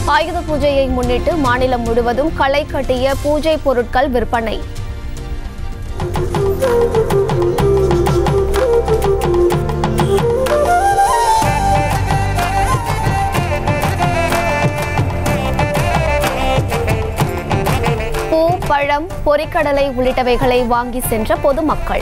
ஆயுத பூஜையை முன்னிட்டு மாநிலம் முழுவதும் களை கட்டிய பூஜை பொருட்கள் விற்பனை பூ பழம் பொரிக்கடலை உள்ளிட்டவைகளை வாங்கி சென்ற பொதுமக்கள்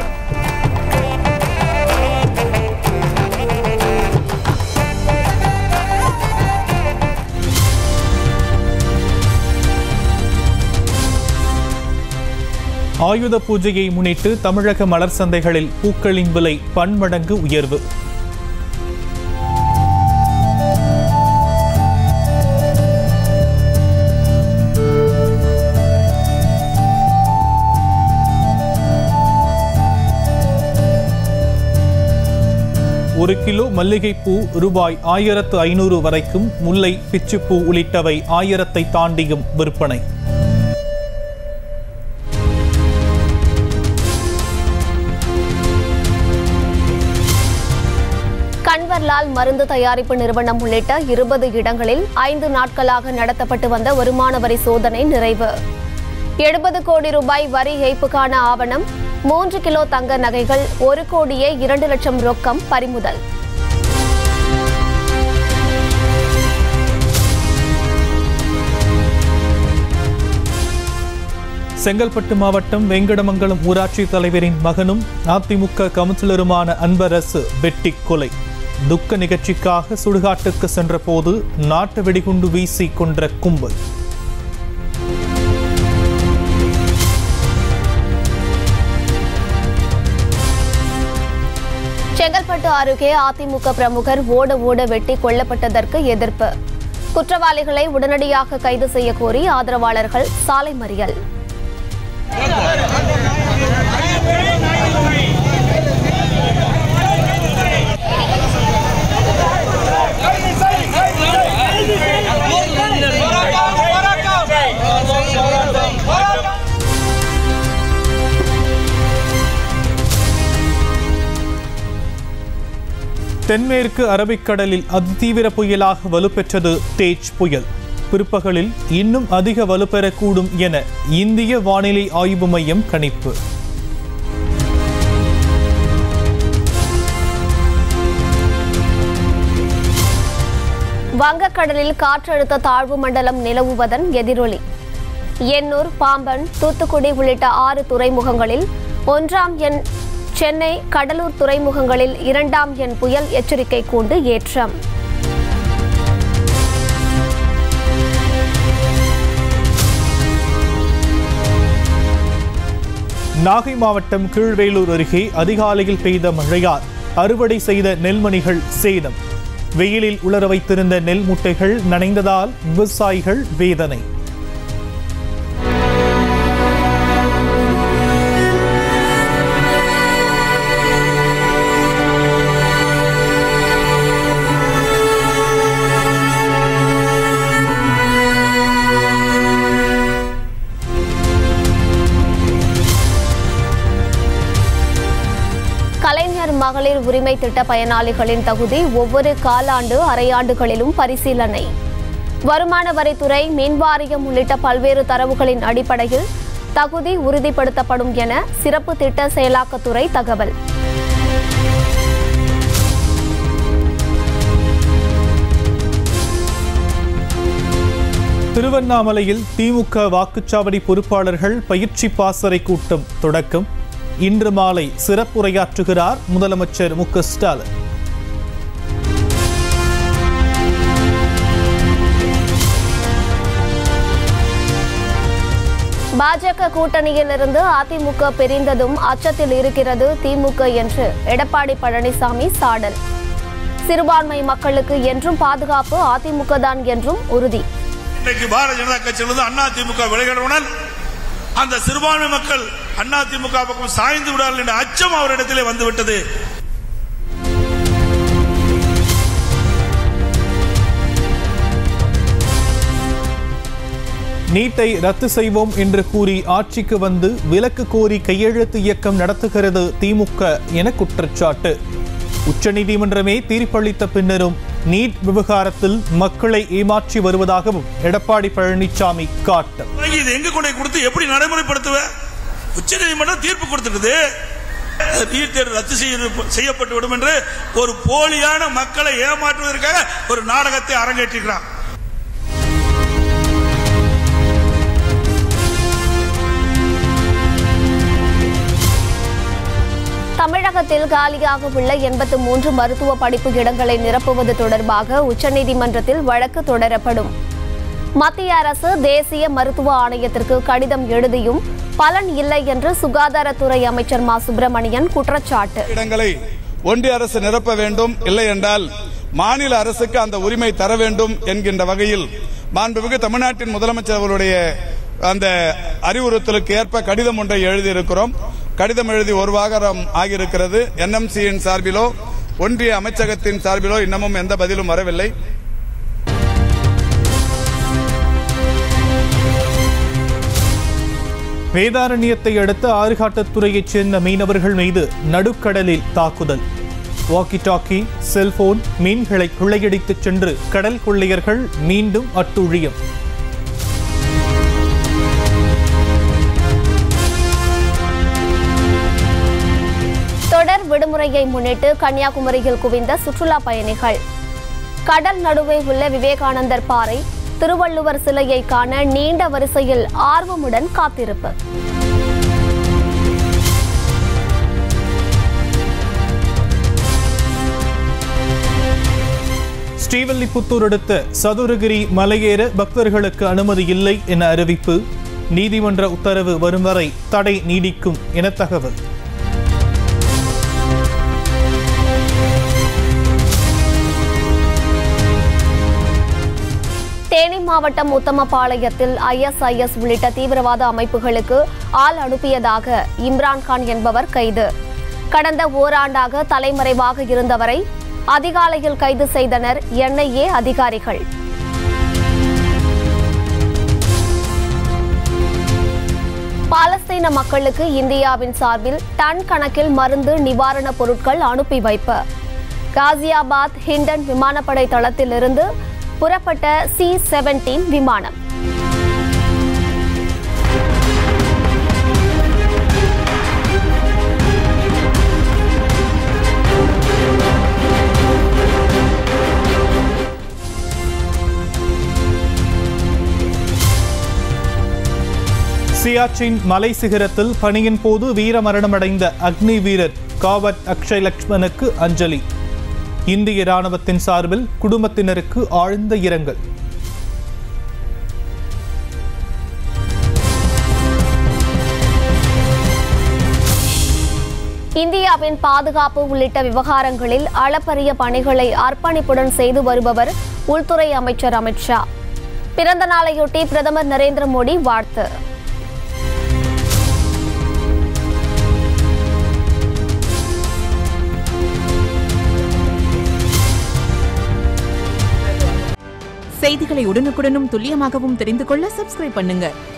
ஆயுத பூஜையை முன்னிட்டு தமிழக மலர் சந்தைகளில் பூக்களின் விலை பன்மடங்கு உயர்வு ஒரு கிலோ மல்லிகைப்பூ ரூபாய் ஆயிரத்து ஐநூறு வரைக்கும் முல்லை பிச்சுப்பூ உள்ளிட்டவை ஆயிரத்தை தாண்டியும் விற்பனை கன்வர்லால் மருந்து தயாரிப்பு நிறுவனம் உள்ளிட்ட இருபது இடங்களில் ஐந்து நாட்களாக நடத்தப்பட்டு வந்த வருமான வரி சோதனை நிறைவு எழுபது கோடி ரூபாய் வரி ஏய்ப்புக்கான ஆவணம் மூன்று கிலோ தங்க நகைகள் ஒரு கோடியே இரண்டு லட்சம் ரொக்கம் பறிமுதல் செங்கல்பட்டு மாவட்டம் வெங்கடமங்கலம் ஊராட்சி தலைவரின் மகனும் அதிமுக கவுன்சிலருமான அன்பரசு வெட்டி கொலை துக்க நிகழ்ச்சிக்காக சுடுகாட்டுக்கு சென்றபோது நாட்டு வெடிகுண்டு வீசி கொன்ற கும்பல் செங்கல்பட்டு அருகே அதிமுக பிரமுகர் ஓட ஓட வெட்டி கொல்லப்பட்டதற்கு எதிர்ப்பு குற்றவாளிகளை உடனடியாக கைது செய்ய கோரி ஆதரவாளர்கள் சாலை மறியல் தென்மேற்கு அரபிக்கடலில் அதிதீவிர புயலாக வலுப்பெற்றது தேஜ் புயல் பிற்பகலில் இன்னும் அதிக வலுப்பெறக்கூடும் என இந்திய வானிலை ஆய்வு மையம் கணிப்பு வங்கக்கடலில் காற்றழுத்த தாழ்வு மண்டலம் நிலவுவதன் எதிரொலி எண்ணூர் பாம்பன் தூத்துக்குடி உள்ளிட்ட ஆறு துறைமுகங்களில் ஒன்றாம் எண் சென்னை கடலூர் துறைமுகங்களில் இரண்டாம் எண் புயல் எச்சரிக்கை கூண்டு ஏற்றம் நாகை மாவட்டம் கீழ்வேலூர் அருகே அதிகாலையில் பெய்த மழையால் அறுவடை செய்த நெல்மணிகள் சேதம் வெயிலில் உலர வைத்திருந்த நெல் முட்டைகள் நனைந்ததால் விவசாயிகள் வேதனை கலைஞர் மகளிர் உரிமை திட்ட பயனாளிகளின் தகுதி ஒவ்வொரு காலாண்டு அரையாண்டுகளிலும் பரிசீலனை வருமான வரித்துறை மின்வாரியம் உள்ளிட்ட பல்வேறு தரவுகளின் அடிப்படையில் தகுதி உறுதிப்படுத்தப்படும் என சிறப்பு திட்ட செயலாக்கத்துறை தகவல் திருவண்ணாமலையில் திமுக வாக்குச்சாவடி பொறுப்பாளர்கள் பயிற்சி பாசறை கூட்டம் தொடக்கம் இன்று மாலை சிறப்புரையாற்றுகிறார் முதலமைச்சர் மு க ஸ்டாலின் பாஜக கூட்டணியிலிருந்து அதிமுக பிரிந்ததும் அச்சத்தில் இருக்கிறது திமுக என்று எடப்பாடி பழனிசாமி சாடல் சிறுபான்மை மக்களுக்கு என்றும் பாதுகாப்பு அதிமுக தான் என்றும் உறுதி இன்றைக்கு பாரதிய ஜனதா கட்சியிலிருந்து அண்ணா திமுக விலகினவுடன் அந்த சிறுபான்மை மக்கள் அண்ணா திமுக பக்கம் சாய்ந்து விடார்கள் என்ற அச்சம் அவரிடத்திலே வந்துவிட்டது நீட்டை ரத்து செய்வோம் என்று கூறி ஆட்சிக்கு வந்து விலக்கு கோரி கையெழுத்து இயக்கம் நடத்துகிறது திமுக என குற்றச்சாட்டு உச்சநீதிமன்றமே தீர்ப்பளித்த பின்னரும் நீட் விவகாரத்தில் மக்களை ஏமாற்றி வருவதாகவும் எடப்பாடி பழனிசாமி காட்டம் வாங்கி இது எங்க கொண்டு போய் கொடுத்து எப்படி நடைமுறைப்படுத்துவ உச்ச நீதிமன்றம் தீர்ப்பு கொடுத்துருக்குது நீட் தேர்வு ரத்து செய்ய- செய்யப்பட்டு விடும் என்று ஒரு போலியான மக்களை ஏமாற்றுவதற்காக ஒரு நாடகத்தை அரங்கேற்றிருக்கிறான் தமிழகத்தில் காலியாக உள்ள எண்பத்து மூன்று மருத்துவ படிப்பு இடங்களை நிரப்புவது தொடர்பாக உச்சநீதிமன்றத்தில் வழக்கு தொடரப்படும் மத்திய அரசு தேசிய மருத்துவ ஆணையத்திற்கு கடிதம் எழுதியும் பலன் இல்லை என்று சுகாதாரத்துறை அமைச்சர் மா சுப்பிரமணியன் குற்றச்சாட்டு இடங்களை ஒன்றிய அரசு நிரப்ப வேண்டும் இல்லை என்றால் மாநில அரசுக்கு அந்த உரிமை தர வேண்டும் என்கின்ற வகையில் மாண்புமிகு தமிழ்நாட்டின் முதலமைச்சர் அவருடைய அந்த அறிவுறுத்தலுக்கு ஏற்ப கடிதம் ஒன்றை எழுதியிருக்கிறோம் கடிதம் எழுதி ஒரு வாரம் ஆகியிருக்கிறது என்எம்சியின் சார்பிலோ ஒன்றிய அமைச்சகத்தின் சார்பிலோ இன்னமும் எந்த பதிலும் வரவில்லை வேதாரண்யத்தை அடுத்த ஆறுகாட்டுத்துறையைச் சேர்ந்த மீனவர்கள் மீது நடுக்கடலில் தாக்குதல் வாக்கி டாக்கி செல்போன் மீன்களை கொள்ளையடித்துச் சென்று கடல் கொள்ளையர்கள் மீண்டும் அட்டுழியம் தொடர் விடுமுறையை முன்னிட்டு கன்னியாகுமரியில் குவிந்த சுற்றுலா பயணிகள் கடல் நடுவே உள்ள விவேகானந்தர் பாறை திருவள்ளுவர் சிலையை காண நீண்ட வரிசையில் ஆர்வமுடன் காத்திருப்பு ஸ்ரீவில்லிபுத்தூர் அடுத்த சதுரகிரி மலையேற பக்தர்களுக்கு அனுமதி இல்லை என அறிவிப்பு நீதிமன்ற உத்தரவு வரும் வரை தடை நீடிக்கும் என தகவல் தேனி மாவட்டம் உத்தமபாளையத்தில் ஐஎஸ்ஐஎஸ் உள்ளிட்ட தீவிரவாத அமைப்புகளுக்கு ஆள் அனுப்பியதாக இம்ரான்கான் என்பவர் கைது கடந்த ஓராண்டாக தலைமறைவாக இருந்தவரை அதிகாலையில் கைது செய்தனர் என்ஐஏ அதிகாரிகள் பாலஸ்தீன மக்களுக்கு இந்தியாவின் சார்பில் டன் கணக்கில் மருந்து நிவாரணப் பொருட்கள் அனுப்பி வைப்பு காசியாபாத் ஹிண்டன் விமானப்படை தளத்திலிருந்து புறப்பட்ட சி செவன்டீன் விமானம் சியாச்சின் மலை சிகரத்தில் பணியின் போது வீரமரணமடைந்த அக்னி வீரர் காவட் அக்ஷய் லக்ஷ்மனுக்கு அஞ்சலி இந்திய ராணுவத்தின் சார்பில் குடும்பத்தினருக்கு ஆழ்ந்த இரங்கல் இந்தியாவின் பாதுகாப்பு உள்ளிட்ட விவகாரங்களில் அளப்பரிய பணிகளை அர்ப்பணிப்புடன் செய்து வருபவர் உள்துறை அமைச்சர் அமித்ஷா பிறந்த நாளையொட்டி பிரதமர் நரேந்திர மோடி வாழ்த்து செய்திகளை உடனுக்குடனும் துல்லியமாகவும் தெரிந்து கொள்ள சப்ஸ்கிரைப் பண்ணுங்க